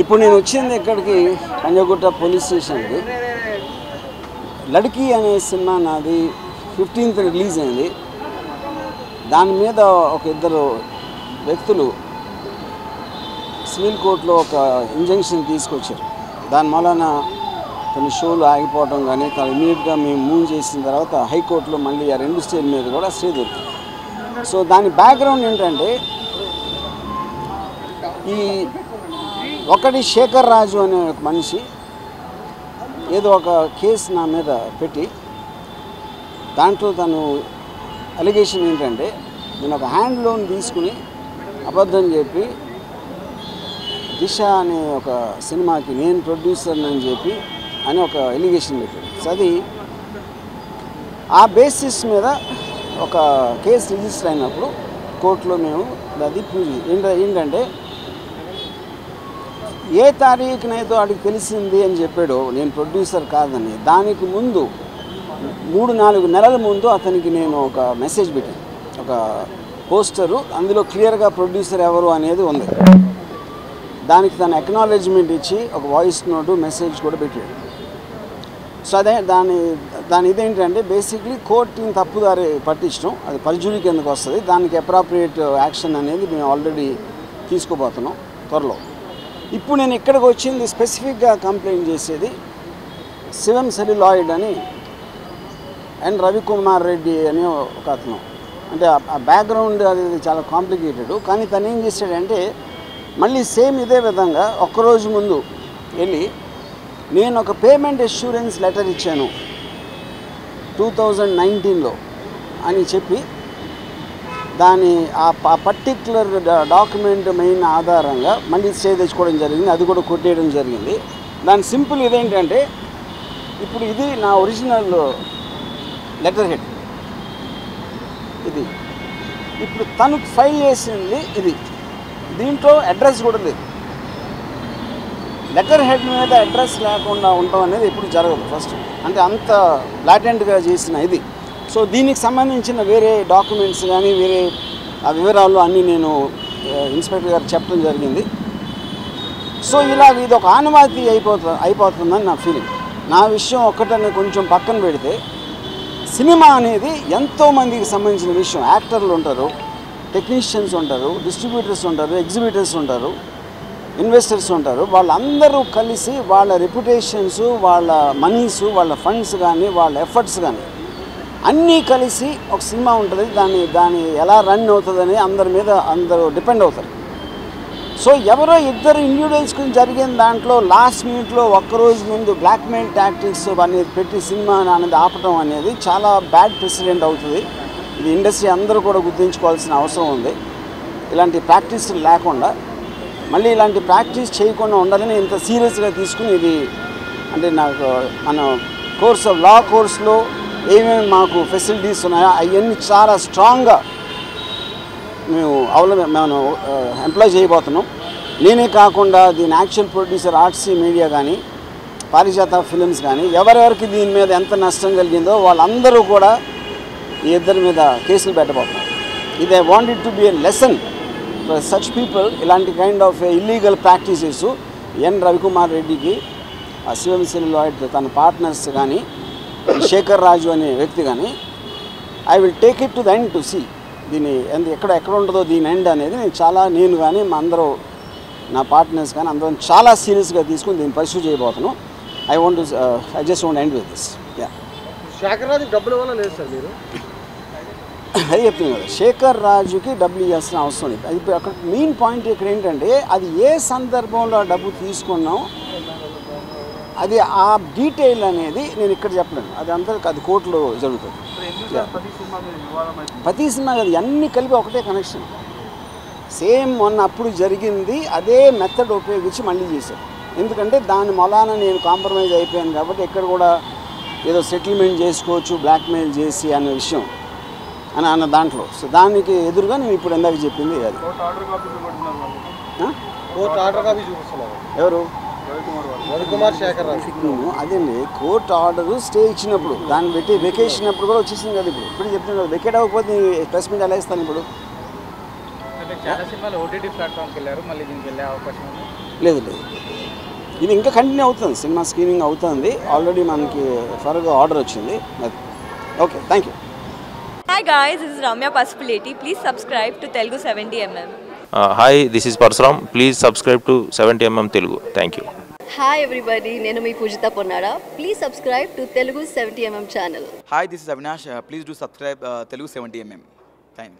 ఇప్పుడు నేను వచ్చింది ఇక్కడికి పంజగుట్ట పోలీస్ స్టేషన్కి లడ్కీ అనే సినిమా నాది ఫిఫ్టీన్త్ రిలీజ్ అయింది దాని మీద ఒక ఇద్దరు వ్యక్తులు సివిల్ కోర్టులో ఒక ఇంజంక్షన్ తీసుకొచ్చారు దాని వలన కొన్ని షోలు ఆగిపోవడం కానీ తర్వాత ఇమీడియట్గా మేము మూవ్ చేసిన తర్వాత హైకోర్టులో మళ్ళీ ఆ రెండు స్టేజ్ మీద కూడా స్టే దొరికింది సో దాని బ్యాక్గ్రౌండ్ ఏంటంటే ఈ ఒకటి శేఖర్ రాజు అనే ఒక మనిషి ఏదో ఒక కేసు నా మీద పెట్టి దాంట్లో తను అలిగేషన్ ఏంటంటే నేను ఒక హ్యాండ్ లోన్ తీసుకుని అబద్ధం చెప్పి దిశ అనే ఒక సినిమాకి నేను ప్రొడ్యూసర్ అని చెప్పి అని ఒక ఎలిగేషన్ పెట్టాడు సో అది ఆ బేసిస్ మీద ఒక కేసు రిజిస్టర్ అయినప్పుడు కోర్టులో మేము అది ప్రూవ్ ఏంట ఏంటంటే ఏ తారీఖునైతే వాడికి తెలిసింది అని చెప్పాడో నేను ప్రొడ్యూసర్ కాదని దానికి ముందు మూడు నాలుగు నెలల ముందు అతనికి నేను ఒక మెసేజ్ పెట్టాను ఒక పోస్టరు అందులో క్లియర్గా ప్రొడ్యూసర్ ఎవరు అనేది ఉంది దానికి తన అక్నాలెడ్జ్మెంట్ ఇచ్చి ఒక వాయిస్ నోటు మెసేజ్ కూడా పెట్టాడు సో అదే దాని దాని ఇదేంటంటే బేసిక్లీ కోర్టుని తప్పుదారి పట్టించడం అది పరిజుడి కిందకు వస్తుంది దానికి అప్రాప్రియేట్ యాక్షన్ అనేది మేము ఆల్రెడీ తీసుకోబోతున్నాం త్వరలో ఇప్పుడు నేను ఇక్కడికి వచ్చింది స్పెసిఫిక్గా కంప్లైంట్ చేసేది శివం సెల్యులాయిడ్ అని అండ్ రవికుమార్ రెడ్డి అని ఒక అతను అంటే ఆ- ఆ బ్యాక్గ్రౌండ్ అది చాలా కాంప్లికేటెడ్ కానీ తను ఏం చేశాడంటే మళ్ళీ సేమ్ ఇదే విధంగా ఒక్కరోజు ముందు వెళ్ళి నేను ఒక పేమెంట్ అష్యూరెన్స్ లెటర్ ఇచ్చాను టూ థౌజండ్ నైన్టీన్లో అని చెప్పి దాని ఆ పర్టిక్యులర్ డాక్యుమెంట్ మెయిన్ ఆధారంగా మళ్ళీ స్టే తెచ్చుకోవడం జరిగింది అది కూడా కొట్టేయడం జరిగింది దాని సింపుల్ ఇదేంటంటే ఇప్పుడు ఇది నా ఒరిజినల్ లెటర్ హెడ్ ఇది ఇప్పుడు తను ఫైల్ చేసింది ఇది దీంట్లో అడ్రస్ కూడా లేదు లెటర్ హెడ్ మీద అడ్రస్ లేకుండా ఉండడం అనేది ఎప్పుడు జరగదు ఫస్ట్ అంటే అంత లాటెంట్గా చేసిన ఇది సో దీనికి సంబంధించిన వేరే డాక్యుమెంట్స్ కానీ వేరే ఆ వివరాలు అన్నీ నేను ఆ, ఇన్స్పెక్టర్ గారు చెప్పడం జరిగింది సో ఇలా ఇది ఒక ఆనవాతి అయిపోతు అయిపోతుందని నా ఫీలింగ్ నా విషయం ఒక్కటని కొంచెం పక్కన పెడితే సినిమా అనేది ఎంతో మందికి సంబంధించిన విషయం యాక్టర్లు ఉంటారు టెక్నీషియన్స్ ఉంటారు డిస్ట్రిబ్యూటర్స్ ఉంటారు ఎగ్జిబిటర్స్ ఉంటారు ఇన్వెస్టర్స్ ఉంటారు వాళ్ళందరూ కలిసి వాళ్ళ రెప్యుటేషన్స్ వాళ్ళ మనీస్ వాళ్ళ ఫండ్స్ కానీ వాళ్ళ ఎఫర్ట్స్ కానీ అన్నీ కలిసి ఒక సినిమా ఉంటుంది దాన్ని దాన్ని ఎలా రన్ అవుతుందని అందరి మీద అందరూ డిపెండ్ అవుతారు సో ఎవరో ఇద్దరు ఇండివిజువల్స్ గురించి జరిగిన దాంట్లో లాస్ట్ మినిట్లో ఒక్కరోజు ముందు బ్లాక్మెయిల్ టాక్టిక్స్ అనేది పెట్టి సినిమా అనేది ఆపటం అనేది చాలా బ్యాడ్ ప్రెసిడెంట్ అవుతుంది ఇది ఇండస్ట్రీ అందరూ కూడా గుర్తుంచుకోవాల్సిన అవసరం ఉంది ఇలాంటి ప్రాక్టీస్ లేకుండా మళ్ళీ ఇలాంటి ప్రాక్టీస్ చేయకుండా ఉండాలని ఇంత సీరియస్గా తీసుకుని ఇది అంటే నాకు మన కోర్స్ ఆఫ్ లా కోర్స్లో ఏమేమి మాకు ఫెసిలిటీస్ ఉన్నాయో అవన్నీ చాలా స్ట్రాంగ్గా మేము అవలం మేము ఎంప్లాయ్ చేయబోతున్నాం నేనే కాకుండా దీని యాక్చువల్ ప్రొడ్యూసర్ ఆర్ట్సీ మీడియా కానీ పారిజాత ఫిలిమ్స్ కానీ ఎవరెవరికి దీని మీద ఎంత నష్టం కలిగిందో వాళ్ళందరూ కూడా ఈ ఇద్దరి మీద కేసులు పెట్టబోతున్నారు ఇది I want it to be a lesson for such people ఇలాంటి kind of illegal practices N Ravikumar రెడ్డికి ఆ శివం సెల్లాయిడ్ తన పార్ట్నర్స్ కానీ ఈ శేఖర్ రాజు అనే వ్యక్తి కానీ I will take it to the end to see దీని ఎంత ఎక్కడ ఎక్కడ ఉంటుందో దీని ఎండ్ అనేది నేను చాలా నేను కానీ మా అందరూ నా పార్ట్నర్స్ కానీ అందరం చాలా సీరియస్గా తీసుకుని దీన్ని పర్సూ చేయబోతున్నాం I want I just want end with this yeah Shekhar Raju డబ్బులు వల్ల లేదు సార్ మీరు అది చెప్తుంది కదా శేఖర్ రాజుకి డబ్బులు ఇవ్వాల్సిన అవసరం లేదు అది ఇప్పుడు అక్కడ మెయిన్ పాయింట్ ఇక్కడ ఏంటంటే అది ఏ సందర్భంలో ఆ డబ్బు తీసుకున్నాం అది ఆ డీటెయిల్ అనేది నేను ఇక్కడ చెప్పలేను అది అంతా అది కోర్టులో జరుగుతుంది Yeah. ప్రతి సినిమా కదా అన్ని కలిపి ఒకటే కనెక్షన్ సేమ్ మొన్న అప్పుడు జరిగింది అదే మెథడ్ ఉపయోగించి మళ్ళీ చేశారు ఎందుకంటే దాని మొలాన నేను కాంప్రమైజ్ అయిపోయాను కాబట్టి ఎక్కడ కూడా ఏదో సెటిల్మెంట్ చేసుకోవచ్చు బ్లాక్మెయిల్ చేసి అనే విషయం అని అన్న దాంట్లో సో దానికి ఎదురుగా నేను ఇప్పుడు ఎందాక చెప్పింది అది ఆ? కోర్టు ఆర్డర్ కాపీ చూపిస్తున్నారు ఎవరు రవికుమార్ శేఖర్ రాజు నేను అదేండి కోర్టు ఆర్డర్ స్టే ఇచ్చినప్పుడు దాన్ని పెట్టి వెకేషన్ అప్పుడు కూడా వచ్చేసింది కదా ఇప్పుడు ఇప్పుడు చెప్తున్నాను కదా వెకేట్ అవ్వకపోతే ప్రెస్ మీట్ ఎలా ఇస్తాను ఇప్పుడు అంటే చాలా సినిమాలు ఓటీటీ ప్లాట్ఫామ్కి వెళ్ళారు మళ్ళీ దీనికి వెళ్ళే అవకాశం ఉంది లేదు లేదు ఇది ఇంకా కంటిన్యూ అవుతుంది సినిమా స్క్రీనింగ్ అవుతుంది ఆల్రెడీ మనకి ఫర్గా ఆర్డర్ వచ్చింది అది okay thank you Hi guys, this is Ramya Pasupuleti. Please subscribe to Telugu 70mm. Hi this is Parashuram please subscribe to seventy MM Telugu thank you hi everybody నేను మీ Poojitha Ponnada please subscribe to Telugu seventy MM channel Hi, this is Avinash. Uh, please do subscribe uh, Telugu 70mm.